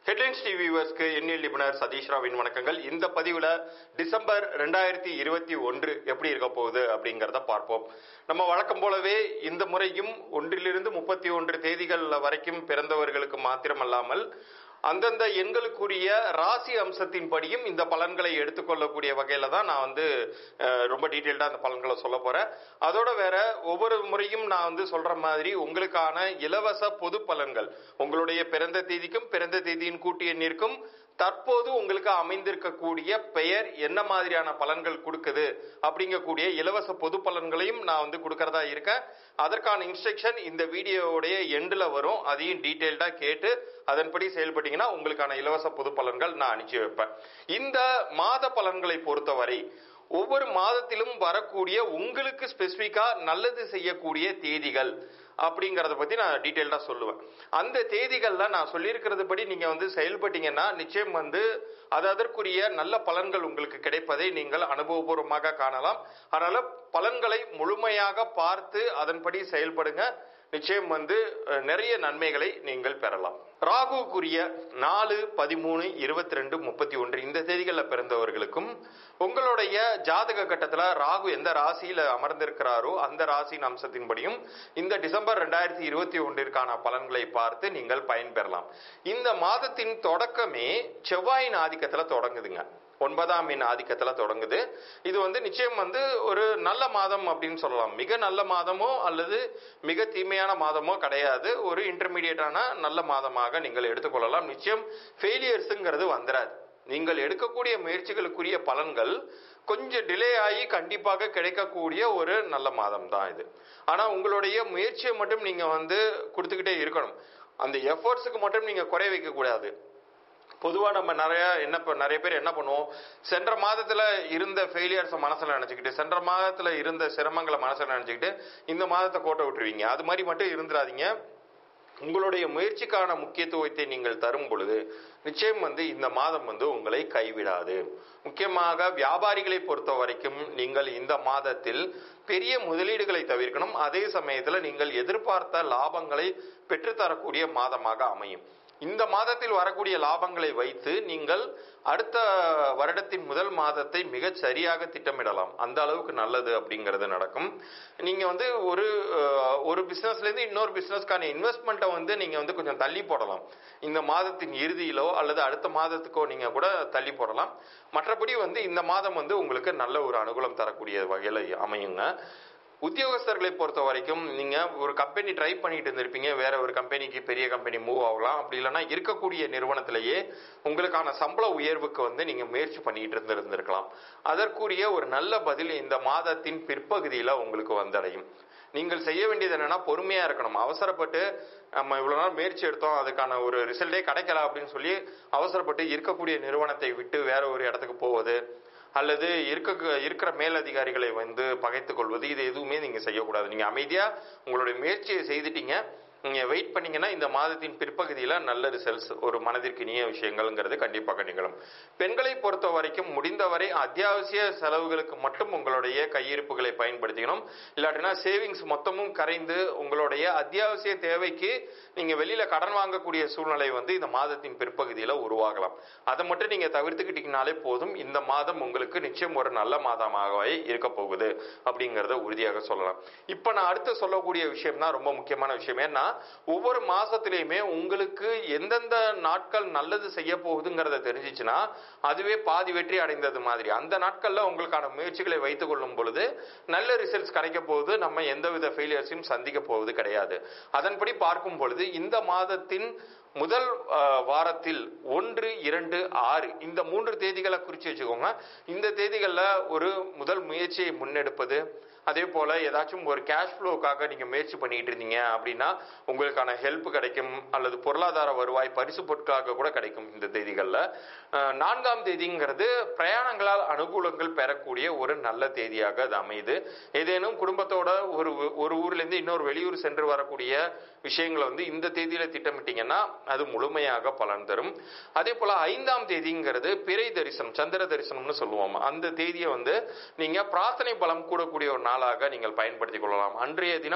headlines TV வியூவர்ஸ்க்கு எண்ணியல் நிபுணர் சதீஷ் ராவின் வணக்கங்கள் இந்த பதிவுல டிசம்பர் ரெண்டாயிரத்தி இருபத்தி ஒன்று எப்படி இருக்க போகுது அப்படிங்கறத பார்ப்போம் நம்ம வழக்கம் போலவே இந்த முறையும் ஒன்றிலிருந்து முப்பத்தி ஒன்று தேதிகள் வரைக்கும் பிறந்தவர்களுக்கு மாத்திரமல்லாமல் அந்தந்த எண்களுக்குரிய ராசி அம்சத்தின்படியும் இந்த பலன்களை எடுத்துக்கொள்ளக்கூடிய வகையில தான் நான் வந்து அஹ், ரொம்ப டீட்டெயில்டா அந்த பலன்களை சொல்ல போறேன் அதோட வேற ஒவ்வொரு முறையும் நான் வந்து சொல்ற மாதிரி உங்களுக்கான இலவச பொது பலன்கள் உங்களுடைய பிறந்த தேதிக்கும் பிறந்த தேதியின் கூட்டு எண்ணிற்கும் தற்போது உங்களுக்கு அமைந்திருக்கக்கூடிய பெயர் என்ன மாதிரியான பலன்கள் கொடுக்குது அப்படிங்கக்கூடிய இலவச பொது பலன்களையும் நான் வந்து கொடுக்கறதா இருக்கேன் அதற்கான இன்ஸ்ட்ரக்ஷன் இந்த வீடியோவுடைய எண்டில் வரும் அதையும் டீட்டெயில்டா கேட்டு அதன்படி செயல்பட்டீங்கன்னா உங்களுக்கான இலவச பொது பலன்கள் நான் அனுப்பிச்சு வைப்பேன் இந்த மாத பலன்களை பொறுத்தவரை ஒவ்வொரு மாதத்திலும் வரக்கூடிய உங்களுக்கு ஸ்பெசிஃபிக்கா நல்லது செய்யக்கூடிய தேதிகள் அப்படிங்கறத பத்தி நான் டீட்டெயில்டா சொல்லுவேன் அந்த தேதிகள்ல நான் சொல்லியிருக்கிறது படி நீங்க வந்து செயல்பட்டீங்கன்னா நிச்சயம் வந்து அது அதற்குரிய நல்ல பலன்கள் உங்களுக்கு கிடைப்பதை நீங்கள் அனுபவபூர்வமாக காணலாம் அதனால பலன்களை முழுமையாக பார்த்து அதன்படி செயல்படுங்க நிச்சயம் வந்து அஹ், நிறைய நன்மைகளை நீங்கள் பெறலாம் ராகுக்குரிய நாலு பதிமூணு இருபத்தி ரெண்டு முப்பத்தி ஒன்று இந்த தேதிகளில் பிறந்தவர்களுக்கும் உங்களுடைய ஜாதக கட்டத்தில் ராகு எந்த ராசியில அமர்ந்திருக்கிறாரோ அந்த ராசியின் அம்சத்தின்படியும் இந்த டிசம்பர் ரெண்டாயிரத்தி இருபத்தி ஒன்றிற்கான பலன்களை பார்த்து நீங்கள் பயன்பெறலாம் இந்த மாதத்தின் தொடக்கமே செவ்வாயின் ஆதிக்கத்தில் தொடங்குதுங்க ஒன்பதாம் எண் ஆதிக்கத்துல தொடங்குது இது வந்து நிச்சயம் வந்து ஒரு நல்ல மாதம் அப்படின்னு சொல்லலாம் மிக நல்ல மாதமோ அல்லது மிக தீமையான மாதமோ கிடையாது ஒரு இன்டர்மீடியட்டான நல்ல மாதமாக நீங்கள் எடுத்துக்கொள்ளலாம் நிச்சயம் ஃபெயிலியர்ஸுங்கிறது வந்துடாது நீங்கள் எடுக்கக்கூடிய முயற்சிகளுக்குரிய பலன்கள் கொஞ்சம் டிலே ஆகி கண்டிப்பாக கிடைக்கக்கூடிய ஒரு நல்ல மாதம் தான் இது ஆனா உங்களுடைய முயற்சியை மட்டும் நீங்க வந்து கொடுத்துக்கிட்டே இருக்கணும் அந்த எஃபர்ட்ஸுக்கு மட்டும் நீங்க குறை வைக்க கூடாது பொதுவா நம்ம நிறைய என்ன ப- நிறைய பேர் என்ன பண்ணுவோம் சென்ற மாதத்துல இருந்த ஃபெயிலியர்ஸை மனசுல நினைச்சுக்கிட்டு சென்ற மாதத்துல இருந்த சிரமங்களை மனசுல நினைச்சுக்கிட்டு இந்த மாதத்தை கோட்டை விட்டுருவீங்க அது மாதிரி மட்டும் இருந்துடாதீங்க உங்களுடைய முயற்சிக்கான முக்கியத்துவத்தை நீங்கள் தரும் பொழுது நிச்சயம் வந்து இந்த மாதம் வந்து உங்களை கைவிடாது முக்கியமாக வியாபாரிகளை பொறுத்த வரைக்கும் நீங்கள் இந்த மாதத்தில் பெரிய முதலீடுகளை தவிர்க்கணும் அதே சமயத்துல நீங்கள் எதிர்பார்த்த லாபங்களை பெற்றுத்தரக்கூடிய மாதமாக அமையும் இந்த மாதத்தில் வரக்கூடிய லாபங்களை வைத்து நீங்கள் அடுத்த வருடத்தின் முதல் மாதத்தை மிகச் சரியாக திட்டமிடலாம் அந்த அளவுக்கு நல்லது அப்படிங்கிறது நடக்கும் நீங்க வந்து ஒரு அஹ், ஒரு பிசினஸ்ல இருந்து இன்னொரு பிசினஸ்க்கான இன்வெஸ்ட்மெண்ட்டை வந்து நீங்க வந்து கொஞ்சம் தள்ளி போடலாம் இந்த மாதத்தின் இறுதியிலோ அல்லது அடுத்த மாதத்துக்கோ நீங்க கூட தள்ளி போடலாம் மற்றபடி வந்து இந்த மாதம் வந்து உங்களுக்கு நல்ல ஒரு அனுகூலம் தரக்கூடிய வகையில அமையுங்க உத்தியோகஸ்தர்களை பொறுத்த வரைக்கும் நீங்க ஒரு கம்பெனி ட்ரை பண்ணிட்டு இருந்திருப்பீங்க வேற ஒரு கம்பெனிக்கு பெரிய கம்பெனி மூவ் ஆகலாம் அப்படி இல்லைன்னா இருக்கக்கூடிய நிறுவனத்திலேயே உங்களுக்கான சம்பள உயர்வுக்கு வந்து நீங்க முயற்சி பண்ணிட்டு இருந்திருந்திருக்கலாம் அதற்குரிய ஒரு நல்ல பதில் இந்த மாதத்தின் பிற்பகுதியில உங்களுக்கு வந்தடையும் நீங்கள் செய்ய வேண்டியது என்னன்னா பொறுமையா இருக்கணும் அவசரப்பட்டு நம்ம இவ்வளவு நாள் முயற்சி எடுத்தோம் அதுக்கான ஒரு ரிசல்ட்டே கிடைக்கல அப்படின்னு சொல்லி அவசரப்பட்டு இருக்கக்கூடிய நிறுவனத்தை விட்டு வேற ஒரு இடத்துக்கு போவது அல்லது இருக்க இருக்கிற மேலதிகாரிகளை வந்து பகைத்துக் கொள்வது இது எதுவுமே நீங்க செய்யக்கூடாது நீங்க அமைதியா உங்களுடைய முயற்சியை செய்துட்டீங்க நீங்க வெயிட் பண்ணீங்கன்னா இந்த மாதத்தின் பிற்பகுதியில நல்ல ரிசல்ட்ஸ் ஒரு மனதிற்கு இனிய விஷயங்கள்ங்கிறது கண்டிப்பாக நிகழும் பெண்களை பொறுத்த வரைக்கும் முடிந்தவரை அத்தியாவசிய செலவுகளுக்கு மட்டும் உங்களுடைய கையிருப்புகளை பயன்படுத்திக்கணும் இல்லாட்டினா சேவிங்ஸ் மொத்தமும் கரைந்து உங்களுடைய அத்தியாவசிய தேவைக்கு நீங்க வெளியில கடன் வாங்கக்கூடிய சூழ்நிலை வந்து இந்த மாதத்தின் பிற்பகுதியில உருவாகலாம் அதை மட்டும் நீங்க தவிர்த்துக்கிட்டீங்கனாலே போதும் இந்த மாதம் உங்களுக்கு நிச்சயம் ஒரு நல்ல மாதமாகவே இருக்க போகுது அப்படிங்கறத உறுதியாக சொல்லலாம் இப்ப நான் அடுத்து சொல்லக்கூடிய விஷயம் தான் ரொம்ப முக்கியமான விஷயம் ஏன்னா ஒவ்வொரு மாசத்திலையுமே உங்களுக்கு எந்தெந்த நாட்கள் நல்லது செய்ய போகுதுங்கிறத தெரிஞ்சிச்சுன்னா அதுவே பாதி வெற்றி அடைந்தது மாதிரி அந்த நாட்கள்ல உங்களுக்கான முயற்சிகளை வைத்துக் கொள்ளும் பொழுது நல்ல ரிசல்ட்ஸ் கிடைக்க போகுது நம்ம எந்தவித ஃபெயிலியர்ஸையும் சந்திக்க போவது கிடையாது அதன்படி பார்க்கும் பொழுது இந்த மாதத்தின் முதல் அஹ், வாரத்தில் ஒன்று இரண்டு ஆறு இந்த மூன்று தேதிகளை குறிச்சு வச்சுக்கோங்க இந்த தேதிகளில் ஒரு முதல் முயற்சியை முன்னெடுப்பது அதே போல ஏதாச்சும் ஒரு கேஷ் ஃப்ளோக்காக நீங்க முயற்சி பண்ணிட்டு இருந்தீங்க அப்படின்னா உங்களுக்கான ஹெல்ப் கிடைக்கும் அல்லது பொருளாதார வருவாய் பரிசு பொருட்களாக கூட கிடைக்கும் இந்த தேதிகள்ல அஹ், நான்காம் தேதிங்கிறது பிரயாணங்களால் அனுகூலங்கள் பெறக்கூடிய ஒரு நல்ல தேதியாக அது அமையுது ஏதேனும் குடும்பத்தோட ஒரு ஒரு ஊர்ல இருந்து இன்னொரு வெளியூர் சென்று வரக்கூடிய விஷயங்களை வந்து இந்த தேதியில திட்டமிட்டீங்கன்னா அது முழுமையாக பலன் தரும் அதே போல ஐந்தாம் தேதிங்கிறது பிறை தரிசனம் சந்திர தரிசனம்னு சொல்லுவோம் அந்த தேதியை வந்து நீங்க பிரார்த்தனை பலம் கூடக்கூடிய ஒரு நாளாக நீங்கள் பயன்படுத்திக் கொள்ளலாம் அன்றைய தினம்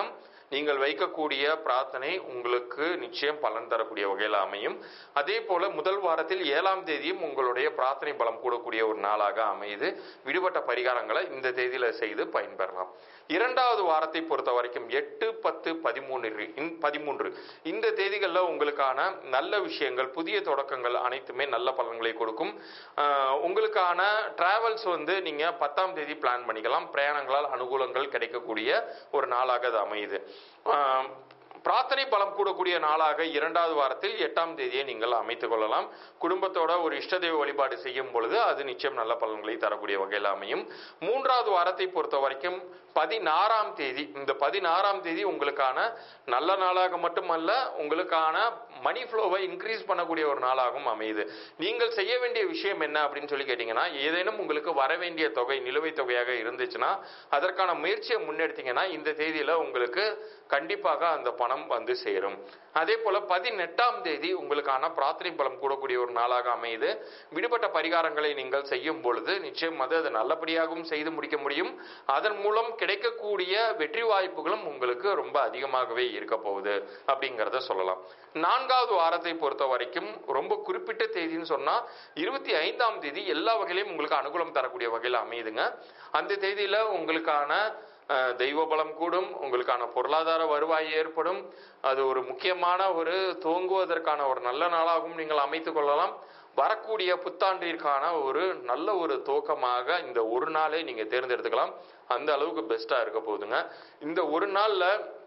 நீங்கள் வைக்கக்கூடிய பிரார்த்தனை உங்களுக்கு நிச்சயம் பலன் தரக்கூடிய வகையில் அமையும் அதே போல முதல் வாரத்தில் ஏழாம் தேதியும் உங்களுடைய பிரார்த்தனை பலம் கூடக்கூடிய ஒரு நாளாக அமையுது விடுபட்ட பரிகாரங்களை இந்த தேதியில செய்து பயன்பெறலாம் இரண்டாவது வாரத்தை பொறுத்த வரைக்கும் எட்டு பத்து பதிமூன்று பதிமூன்று இந்த தேதிகளில் உங்களுக்கான நல்ல விஷயங்கள் புதிய தொடக்கங்கள் அனைத்துமே நல்ல பலன்களை கொடுக்கும் ஆஹ் உங்களுக்கான டிராவல்ஸ் வந்து நீங்க பத்தாம் தேதி பிளான் பண்ணிக்கலாம் பிரயாணங்களால் அனுகூலங்கள் கிடைக்கக்கூடிய ஒரு நாளாக அது அமையுது ஆஹ் பிரார்த்தனை பலம் கூடக்கூடிய நாளாக இரண்டாவது வாரத்தில் எட்டாம் தேதியை நீங்கள் அமைத்துக் கொள்ளலாம் குடும்பத்தோட ஒரு இஷ்ட தெய்வ வழிபாடு செய்யும் பொழுது அது நிச்சயம் நல்ல பலன்களை தரக்கூடிய வகையில் அமையும் மூன்றாவது வாரத்தை பொறுத்த வரைக்கும் பதினாறாம் தேதி இந்த பதினாறாம் தேதி உங்களுக்கான நல்ல நாளாக மட்டுமல்ல உங்களுக்கான மணி ஃப்ளோவை இன்க்ரீஸ் பண்ணக்கூடிய ஒரு நாளாகவும் அமையுது நீங்கள் செய்ய வேண்டிய விஷயம் என்ன அப்படின்னு சொல்லி கேட்டீங்கன்னா ஏதேனும் உங்களுக்கு வர வேண்டிய தொகை நிலுவைத் தொகையாக இருந்துச்சுன்னா அதற்கான முயற்சியை முன்னெடுத்தீங்கன்னா இந்த தேதியில உங்களுக்கு கண்டிப்பாக அந்த பணம் வந்து சேரும் அதே போல பதினெட்டாம் தேதி உங்களுக்கான பிரார்த்தனை பலம் கூடக்கூடிய ஒரு நாளாக அமையுது விடுபட்ட பரிகாரங்களை நீங்கள் செய்யும் பொழுது நிச்சயம் அது அது நல்லபடியாகவும் செய்து முடிக்க முடியும் அதன் மூலம் கிடைக்கக்கூடிய வெற்றி வாய்ப்புகளும் உங்களுக்கு ரொம்ப அதிகமாகவே இருக்க போகுது அப்படிங்கிறத சொல்லலாம் நான்காவது வாரத்தை பொறுத்த வரைக்கும் ரொம்ப குறிப்பிட்ட தேதின்னு சொன்னா இருபத்தி ஐந்தாம் தேதி எல்லா வகையிலையும் உங்களுக்கு அனுகூலம் தரக்கூடிய வகையில் அமையுதுங்க அந்த தேதியில உங்களுக்கான அஹ், தெய்வ பலம் கூடும் உங்களுக்கான பொருளாதார வருவாய் ஏற்படும் அது ஒரு முக்கியமான ஒரு துவங்குவதற்கான ஒரு நல்ல நாளாகவும் நீங்கள் அமைத்துக் கொள்ளலாம் வரக்கூடிய புத்தாண்டிற்கான ஒரு நல்ல ஒரு துவக்கமாக இந்த ஒரு நாளை நீங்க தேர்ந்தெடுத்துக்கலாம் அந்த அளவுக்கு பெஸ்டா இருக்க போகுதுங்க இந்த ஒரு நாள்ல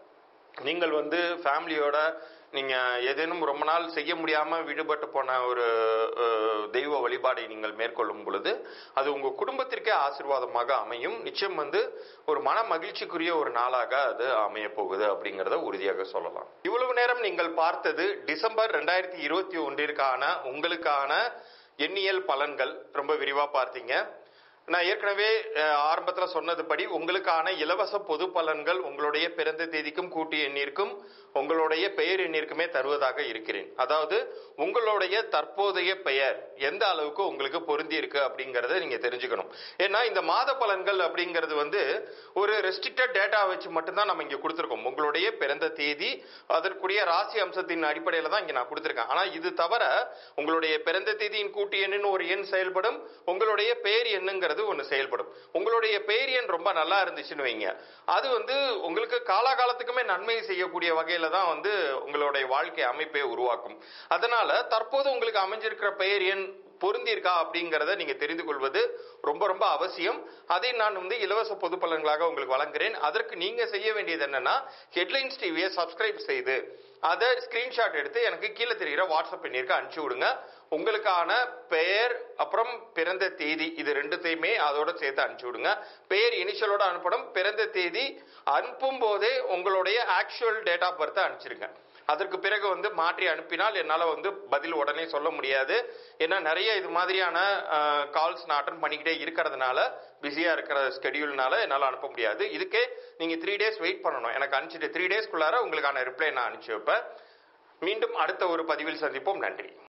நீங்கள் வந்து ஃபேமிலியோட நீங்க ஏதேனும் ரொம்ப நாள் செய்ய முடியாம விடுபட்டு போன ஒரு அஹ், தெய்வ வழிபாடை நீங்கள் மேற்கொள்ளும் பொழுது அது உங்க குடும்பத்திற்கே ஆசீர்வாதமாக அமையும் நிச்சயம் வந்து ஒரு மன மகிழ்ச்சிக்குரிய ஒரு நாளாக அது அமைய போகுது அப்படிங்கறத உறுதியாக சொல்லலாம் இவ்வளவு நேரம் நீங்கள் பார்த்தது டிசம்பர் ரெண்டாயிரத்தி இருபத்தி ஒன்றிற்கான உங்களுக்கான எண்ணியல் பலன்கள் ரொம்ப விரிவா பார்த்தீங்க நான் ஏற்கனவே அஹ், ஆரம்பத்துல சொன்னதுபடி உங்களுக்கான இலவச பொது பலன்கள் உங்களுடைய பிறந்த தேதிக்கும் கூட்டு எண்ணிற்கும் உங்களுடைய பெயர் எண்ணிற்குமே தருவதாக இருக்கிறேன் அதாவது உங்களுடைய தற்போதைய பெயர் எந்த அளவுக்கு உங்களுக்கு பொருந்தி இருக்கு அப்படிங்கறத நீங்க தெரிஞ்சுக்கணும் ஏன்னா இந்த மாத பலன்கள் அப்படிங்கிறது வந்து ஒரு ரெஸ்ட்ரிக்டட் டேட்டா வச்சு மட்டும்தான் நம்ம இங்க கொடுத்துருக்கோம் உங்களுடைய பிறந்த தேதி அதற்குரிய ராசி அம்சத்தின் அடிப்படையில தான் இங்க நான் கொடுத்துருக்கேன் ஆனா இது தவிர உங்களுடைய பிறந்த தேதியின் கூட்டு எண்ணுன்னு ஒரு எண் செயல்படும் உங்களுடைய பெயர் எண்ணுங்கிறது ஒன்று செயல்படும் உங்களுடைய பெயர் எண் ரொம்ப நல்லா இருந்துச்சுன்னு வைங்க அது வந்து உங்களுக்கு காலாகாலத்துக்குமே நன்மை செய்யக்கூடிய வகையில தான் வந்து உங்களுடைய வாழ்க்கை அமைப்பை உருவாக்கும் அதனால தற்போது உங்களுக்கு அமைஞ்சிருக்கிற பெயர் எண் பொருந்தி இருக்கா அப்படிங்கிறத நீங்க தெரிந்து கொள்வது ரொம்ப ரொம்ப அவசியம் அதை நான் வந்து இலவச பொது பலன்களாக உங்களுக்கு வழங்குகிறேன் அதற்கு நீங்க செய்ய வேண்டியது என்னன்னா ஹெட்லைன்ஸ் டிவியை சப்ஸ்கிரைப் செய்து அதை ஸ்கிரீன்ஷாட் எடுத்து எனக்கு கீழே தெரிகிற வாட்ஸ்அப் எண்ணிற்கு அனுப்பிச்சு விடுங்க உங்களுக்கான பெயர் அப்புறம் பிறந்த தேதி இது ரெண்டுத்தையுமே அதோட சேர்த்து அனுப்பிச்சு விடுங்க பெயர் இனிஷியலோட அனுப்பணும் பிறந்த தேதி அனுப்பும் போதே உங்களுடைய ஆக்சுவல் டேட் ஆஃப் பர்த் அனுப்பிச்சிருங்க அதற்கு பிறகு வந்து மாற்றி அனுப்பினால் என்னால் வந்து பதில் உடனே சொல்ல முடியாது ஏன்னா நிறைய இது மாதிரியான கால்ஸ் நான் அட்டன் பண்ணிக்கிட்டே இருக்கிறதுனால பிஸியாக இருக்கிற ஸ்கெடியூல்னால என்னால் அனுப்ப முடியாது இதுக்கே நீங்கள் த்ரீ டேஸ் வெயிட் பண்ணணும் எனக்கு அனுப்பிச்சிட்டு த்ரீ டேஸ்க்குள்ளார உங்களுக்கான ரிப்ளை நான் அனுப்பிச்சு வைப்பேன் மீண்டும் அடுத்த ஒரு பதிவில் சந்திப்போம் நன்றி